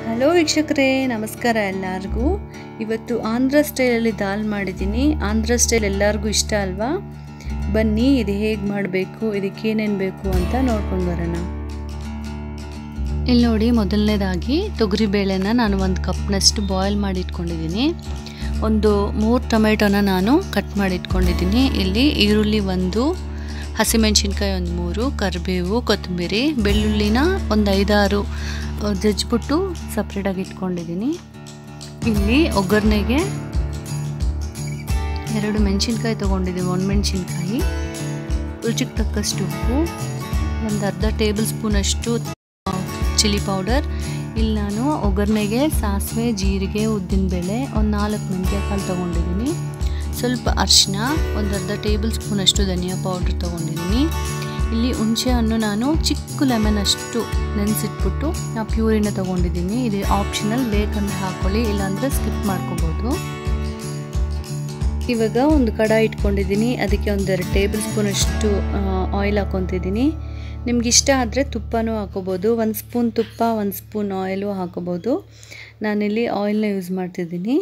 hello ವೀಕ್ಷಕರೇ ನಮಸ್ಕಾರ ಎಲ್ಲರಿಗೂ ಇವತ್ತು ಆಂಧ್ರ ಸ್ಟೈಲಲ್ಲಿ ದಾಲ್ ಮಾಡಿದ್ದೀನಿ ಆಂಧ್ರ ಸ್ಟೈಲ್ ಎಲ್ಲರಿಗೂ ಇಷ್ಟ ಅಲ್ವಾ ಬನ್ನಿ ಇದು ಹೇಗೆ ಮಾಡಬೇಕು ಇದಕ್ಕೆ ಏನೇನು ಬೇಕು ಅಂತ ನೋಡ್ಕೊಂಡು ಬರೋಣ ಇಲ್ಲಿ ನೋಡಿ ಮೊದಲನೇದಾಗಿ ತೊಗರಿಬೇಳೆನ ನಾನು ಒಂದು ಕಪ್ನಷ್ಟು ಬಾಯ್ಲ್ ಮಾಡಿ ಇಟ್ಕೊಂಡಿದ್ದೀನಿ ಒಂದು ಮೂರು ಟೊಮೆಟೊನ ನಾನು ಕಟ್ ಮಾಡಿ ಇಟ್ಕೊಂಡಿದ್ದೀನಿ ಇಲ್ಲಿ ಈರುಳ್ಳಿ ಒಂದು ಹಸಿಮೆಣಸಿನ್ಕಾಯಿ ಒಂದು ಮೂರು ಕರಿಬೇವು ಕೊತ್ತಂಬರಿ ಬೆಳ್ಳುಳ್ಳಿನ ಒಂದು ಐದಾರು ಜಜ್ಜಿಬಿಟ್ಟು ಸಪ್ರೇಟಾಗಿ ಇಟ್ಕೊಂಡಿದ್ದೀನಿ ಇಲ್ಲಿ ಒಗ್ಗರಣೆಗೆ ಎರಡು ಮೆಣಸಿನ್ಕಾಯಿ ತೊಗೊಂಡಿದ್ದೀವಿ ಒಣಮೆಣಸಿನ್ಕಾಯಿ ರುಚಿಗೆ ತಕ್ಕಷ್ಟು ಉಪ್ಪು ಒಂದು ಅರ್ಧ ಟೇಬಲ್ ಸ್ಪೂನಷ್ಟು ಚಿಲ್ಲಿ ಪೌಡರ್ ಇಲ್ಲಿ ನಾನು ಒಗ್ಗರಣೆಗೆ ಸಾಸಿವೆ ಜೀರಿಗೆ ಉದ್ದಿನಬೇಳೆ ಒಂದು ನಾಲ್ಕು ಮೆಂತ್ಯಕಾಳು ತೊಗೊಂಡಿದ್ದೀನಿ ಸ್ವಲ್ಪ ಅರಿಶಿನ ಒಂದು ಅರ್ಧ ಟೇಬಲ್ ಸ್ಪೂನಷ್ಟು ಧನಿಯಾ ಪೌಡ್ರ್ ತೊಗೊಂಡಿದ್ದೀನಿ ಇಲ್ಲಿ ಹುಣಸೆ ಹಣ್ಣು ನಾನು ಚಿಕ್ಕ ಲೆಮನ್ ಅಷ್ಟು ನೆನೆಸಿಟ್ಬಿಟ್ಟು ನಾ ಪ್ಯೂರಿನ ತೊಗೊಂಡಿದ್ದೀನಿ ಇದು ಆಪ್ಷನಲ್ ಬೇಕಂದ್ರೆ ಹಾಕ್ಕೊಳ್ಳಿ ಇಲ್ಲಾಂದರೆ ಸ್ಕಿಪ್ ಮಾಡ್ಕೋಬೋದು ಇವಾಗ ಒಂದು ಕಡಾಯಿ ಇಟ್ಕೊಂಡಿದ್ದೀನಿ ಅದಕ್ಕೆ ಒಂದೆರಡು ಟೇಬಲ್ ಸ್ಪೂನಷ್ಟು ಆಯಿಲ್ ಹಾಕ್ಕೊತಿದ್ದೀನಿ ನಿಮ್ಗೆ ಇಷ್ಟ ಆದರೆ ತುಪ್ಪನೂ ಹಾಕೋಬೋದು ಒಂದು ಸ್ಪೂನ್ ತುಪ್ಪ ಒಂದು ಸ್ಪೂನ್ ಆಯಿಲು ಹಾಕೋಬೋದು ನಾನಿಲ್ಲಿ ಆಯಿಲ್ನ ಯೂಸ್ ಮಾಡ್ತಿದ್ದೀನಿ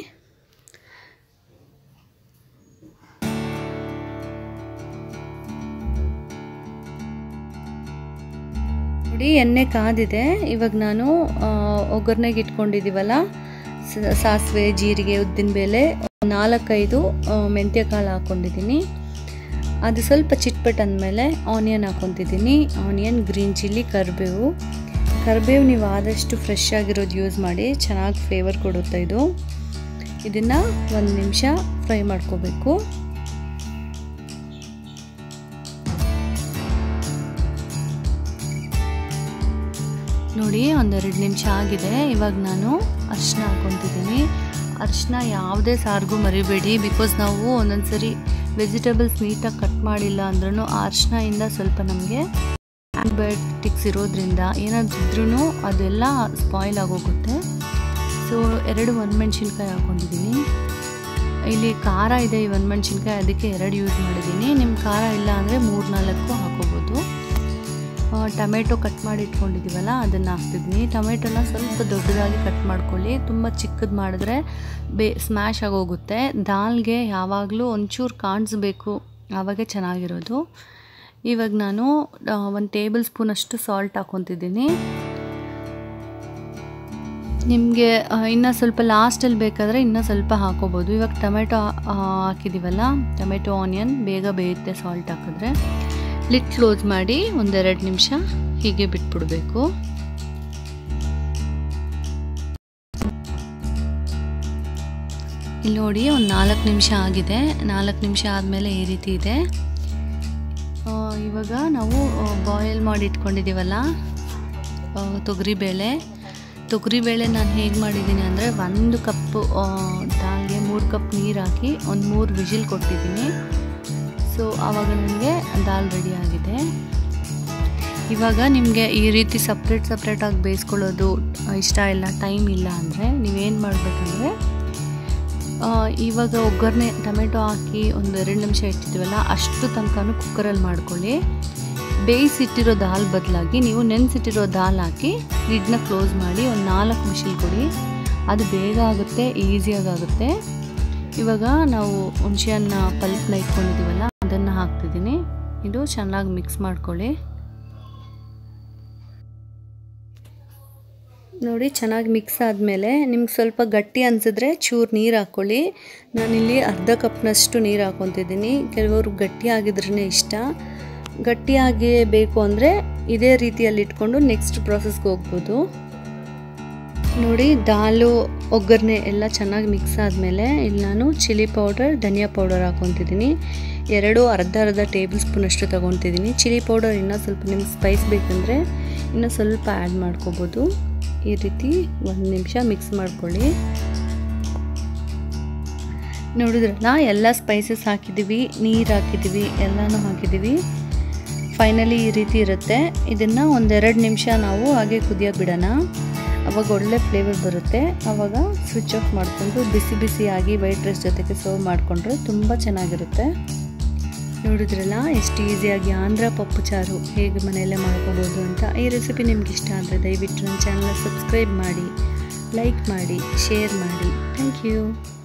ನೋಡಿ ಎಣ್ಣೆ ಕಾದಿದೆ ಇವಾಗ ನಾನು ಒಗ್ಗರಣೆಗೆ ಇಟ್ಕೊಂಡಿದ್ದೀವಲ್ಲ ಸಾಸಿವೆ ಜೀರಿಗೆ ಉದ್ದಿನಬೇಳೆ ನಾಲ್ಕೈದು ಮೆಂತ್ಯ ಕಾಳು ಹಾಕ್ಕೊಂಡಿದ್ದೀನಿ ಅದು ಸ್ವಲ್ಪ ಚಿಟ್ಪಟ್ ಅಂದಮೇಲೆ ಆನಿಯನ್ ಹಾಕ್ಕೊತಿದ್ದೀನಿ ಆನಿಯನ್ ಗ್ರೀನ್ ಚಿಲ್ಲಿ ಕರಿಬೇವು ಕರಿಬೇವು ನೀವು ಆದಷ್ಟು ಫ್ರೆಶ್ ಆಗಿರೋದು ಯೂಸ್ ಮಾಡಿ ಚೆನ್ನಾಗಿ ಫ್ಲೇವರ್ ಕೊಡುತ್ತೆ ಇದು ಇದನ್ನು ಒಂದು ನಿಮಿಷ ಫ್ರೈ ಮಾಡ್ಕೋಬೇಕು ನೋಡಿ ಒಂದೆರಡು ನಿಮಿಷ ಆಗಿದೆ ಇವಾಗ ನಾನು ಅರಿಶಿನ ಹಾಕ್ಕೊತಿದ್ದೀನಿ ಅರಿಶಿನ ಯಾವುದೇ ಸಾರಿಗೂ ಮರಿಬೇಡಿ ಬಿಕಾಸ್ ನಾವು ಒಂದೊಂದ್ಸರಿ ವೆಜಿಟೇಬಲ್ಸ್ ನೀಟಾಗಿ ಕಟ್ ಮಾಡಿಲ್ಲ ಅಂದ್ರೂ ಆ ಅರಿಶಿನಿಂದ ಸ್ವಲ್ಪ ನಮಗೆ ಆ್ಯಂಟಿಬಯೋಟಿಕ್ಸ್ ಇರೋದ್ರಿಂದ ಏನಾದರೂ ಇದ್ರೂ ಅದೆಲ್ಲ ಸ್ಪಾಯ್ಲ್ ಆಗೋಗುತ್ತೆ ಸೊ ಎರಡು ಒಣಮೆಣ್ಸಿನ್ಕಾಯಿ ಹಾಕ್ಕೊಂಡಿದ್ದೀನಿ ಇಲ್ಲಿ ಖಾರ ಇದೆ ಈ ಒಣಮೆಣ್ಸಿನ್ಕಾಯಿ ಅದಕ್ಕೆ ಎರಡು ಯೂಸ್ ಮಾಡಿದ್ದೀನಿ ನಿಮ್ಮ ಖಾರ ಇಲ್ಲ ಅಂದರೆ ಮೂರು ನಾಲ್ಕು ಹಾಕೋಬೋದು ಟೊಮೆಟೊ ಕಟ್ ಮಾಡಿ ಇಟ್ಕೊಂಡಿದ್ದೀವಲ್ಲ ಅದನ್ನು ಹಾಕ್ತಿದ್ದೀನಿ ಟೊಮೆಟೊನ ಸ್ವಲ್ಪ ದೊಡ್ಡದಾಗಿ ಕಟ್ ಮಾಡ್ಕೊಳ್ಳಿ ತುಂಬ ಚಿಕ್ಕದು ಮಾಡಿದ್ರೆ ಬೇ ಸ್ಮ್ಯಾಶ್ ಆಗೋಗುತ್ತೆ ದಾಲ್ಗೆ ಯಾವಾಗಲೂ ಒಂಚೂರು ಕಾಣಿಸ್ಬೇಕು ಆವಾಗೆ ಚೆನ್ನಾಗಿರೋದು ಇವಾಗ ನಾನು ಒಂದು ಟೇಬಲ್ ಸ್ಪೂನಷ್ಟು ಸಾಲ್ಟ್ ಹಾಕ್ಕೊತಿದ್ದೀನಿ ನಿಮಗೆ ಇನ್ನೂ ಸ್ವಲ್ಪ ಲಾಸ್ಟಲ್ಲಿ ಬೇಕಾದರೆ ಇನ್ನೂ ಸ್ವಲ್ಪ ಹಾಕೋಬೋದು ಇವಾಗ ಟೊಮೆಟೊ ಹಾಕಿದ್ದೀವಲ್ಲ ಟೊಮೆಟೊ ಆನಿಯನ್ ಬೇಗ ಬೇಯುತ್ತೆ ಸಾಲ್ಟ್ ಹಾಕಿದ್ರೆ ಲಿಟ್ ಕ್ಲೋಸ್ ಮಾಡಿ ಒಂದೆರಡು ನಿಮಿಷ ಹೀಗೆ ಬಿಟ್ಬಿಡಬೇಕು ಇಲ್ಲಿ ನೋಡಿ ಒಂದು ನಾಲ್ಕು ನಿಮಿಷ ಆಗಿದೆ ನಾಲ್ಕು ನಿಮಿಷ ಆದಮೇಲೆ ಈ ರೀತಿ ಇದೆ ಇವಾಗ ನಾವು ಬಾಯ್ಲ್ ಮಾಡಿ ಇಟ್ಕೊಂಡಿದ್ದೀವಲ್ಲ ತೊಗರಿಬೇಳೆ ತೊಗರಿಬೇಳೆ ನಾನು ಹೇಗೆ ಮಾಡಿದ್ದೀನಿ ಅಂದರೆ ಒಂದು ಕಪ್ಪು ದಾಲ್ಗೆ ಮೂರು ಕಪ್ ನೀರು ಹಾಕಿ ಒಂದು ಮೂರು ವಿಜಿಲ್ ಕೊಟ್ಟಿದ್ದೀನಿ ಸೊ ಆವಾಗ ನನಗೆ ದಾಲ್ ರೆಡಿ ಆಗಿದೆ ಇವಾಗ ನಿಮಗೆ ಈ ರೀತಿ ಸಪ್ರೇಟ್ ಸಪ್ರೇಟಾಗಿ ಬೇಯಿಸ್ಕೊಳ್ಳೋದು ಇಷ್ಟ ಇಲ್ಲ ಟೈಮ್ ಇಲ್ಲ ಅಂದರೆ ನೀವೇನು ಮಾಡಬೇಕಂದ್ರೆ ಇವಾಗ ಒಗ್ಗರಣೆ ಟೊಮೆಟೊ ಹಾಕಿ ಒಂದು ಎರಡು ನಿಮಿಷ ಇಟ್ಟಿದ್ದೀವಲ್ಲ ಅಷ್ಟು ತನಕನೂ ಕುಕ್ಕರಲ್ಲಿ ಮಾಡ್ಕೊಳ್ಳಿ ಬೇಯಿಸಿಟ್ಟಿರೋ ದಾಲ್ ಬದಲಾಗಿ ನೀವು ನೆನೆಸಿಟ್ಟಿರೋ ದಾಲ್ ಹಾಕಿ ಲಿಡ್ನ ಕ್ಲೋಸ್ ಮಾಡಿ ಒಂದು ನಾಲ್ಕು ಮಿಷಿಲ್ ಕೊಡಿ ಅದು ಬೇಗ ಆಗುತ್ತೆ ಈಸಿಯಾಗಿ ಆಗುತ್ತೆ ಇವಾಗ ನಾವು ಹುಣಸೆಹಣ್ಣ ಪಲ್ಪ್ನ ಇಟ್ಕೊಂಡಿದ್ದೀವಲ್ಲ ಅದನ್ನು ಹಾಕ್ತಿದ್ದೀನಿ ಇದು ಚೆನ್ನಾಗಿ ಮಿಕ್ಸ್ ಮಾಡ್ಕೊಳ್ಳಿ ನೋಡಿ ಚೆನ್ನಾಗಿ ಮಿಕ್ಸ್ ಆದಮೇಲೆ ನಿಮ್ಗೆ ಸ್ವಲ್ಪ ಗಟ್ಟಿ ಅನಿಸಿದ್ರೆ ಚೂರು ನೀರು ಹಾಕ್ಕೊಳ್ಳಿ ನಾನಿಲ್ಲಿ ಅರ್ಧ ಕಪ್ನಷ್ಟು ನೀರು ಹಾಕ್ಕೊತಿದ್ದೀನಿ ಕೆಲವರು ಗಟ್ಟಿ ಆಗಿದ್ರೇ ಇಷ್ಟ ಗಟ್ಟಿಯಾಗಿ ಬೇಕು ಅಂದರೆ ಇದೇ ರೀತಿಯಲ್ಲಿ ಇಟ್ಕೊಂಡು ನೆಕ್ಸ್ಟ್ ಪ್ರಾಸೆಸ್ಗೆ ಹೋಗ್ಬೋದು ನೋಡಿ ದಾಲು ಒಗ್ಗರಣೆ ಎಲ್ಲ ಚೆನ್ನಾಗಿ ಮಿಕ್ಸ್ ಆದಮೇಲೆ ಇಲ್ಲಿ ನಾನು ಚಿಲ್ಲಿ ಪೌಡರ್ ಧನಿಯಾ ಪೌಡರ್ ಹಾಕ್ಕೊತಿದ್ದೀನಿ ಎರಡು ಅರ್ಧ ಅರ್ಧ ಟೇಬಲ್ ಸ್ಪೂನಷ್ಟು ತೊಗೊತಿದ್ದೀನಿ ಚಿಲ್ಲಿ ಪೌಡರ್ ಇನ್ನೂ ಸ್ವಲ್ಪ ನಿಮ್ಗೆ ಸ್ಪೈಸ್ ಬೇಕಂದರೆ ಇನ್ನೂ ಸ್ವಲ್ಪ ಆ್ಯಡ್ ಮಾಡ್ಕೋಬೋದು ಈ ರೀತಿ ಒಂದು ನಿಮಿಷ ಮಿಕ್ಸ್ ಮಾಡ್ಕೊಳ್ಳಿ ನೋಡಿದ್ರಲ್ಲ ಎಲ್ಲ ಸ್ಪೈಸಸ್ ಹಾಕಿದ್ದೀವಿ ನೀರು ಹಾಕಿದ್ದೀವಿ ಎಲ್ಲನೂ ಹಾಕಿದ್ದೀವಿ ಫೈನಲಿ ಈ ರೀತಿ ಇರುತ್ತೆ ಇದನ್ನು ಒಂದೆರಡು ನಿಮಿಷ ನಾವು ಹಾಗೆ ಕುದಿಯೋಕೆ ಬಿಡೋಣ ಅವಾಗ ಒಳ್ಳೆ ಫ್ಲೇವರ್ ಬರುತ್ತೆ ಆವಾಗ ಸ್ವಿಚ್ ಆಫ್ ಮಾಡಿಕೊಂಡು ಬಿಸಿ ಬಿಸಿಯಾಗಿ ವೈಟ್ ರೈಸ್ ಜೊತೆಗೆ ಸರ್ವ್ ಮಾಡಿಕೊಂಡ್ರೆ ತುಂಬ ಚೆನ್ನಾಗಿರುತ್ತೆ ನೋಡಿದ್ರಲ್ಲ ಎಷ್ಟು ಈಸಿಯಾಗಿ ಆಂಧ್ರ ಪಪ್ಪು ಚಾರು ಹೇಗೆ ಮನೆಯಲ್ಲೇ ಮಾಡ್ಕೋಬೋದು ಅಂತ ಈ ರೆಸಿಪಿ ನಿಮ್ಗೆ ಇಷ್ಟ ಆದರೆ ದಯವಿಟ್ಟು ನನ್ನ ಚಾನಲ್ನ ಸಬ್ಸ್ಕ್ರೈಬ್ ಮಾಡಿ ಲೈಕ್ ಮಾಡಿ ಶೇರ್ ಮಾಡಿ ಥ್ಯಾಂಕ್ ಯು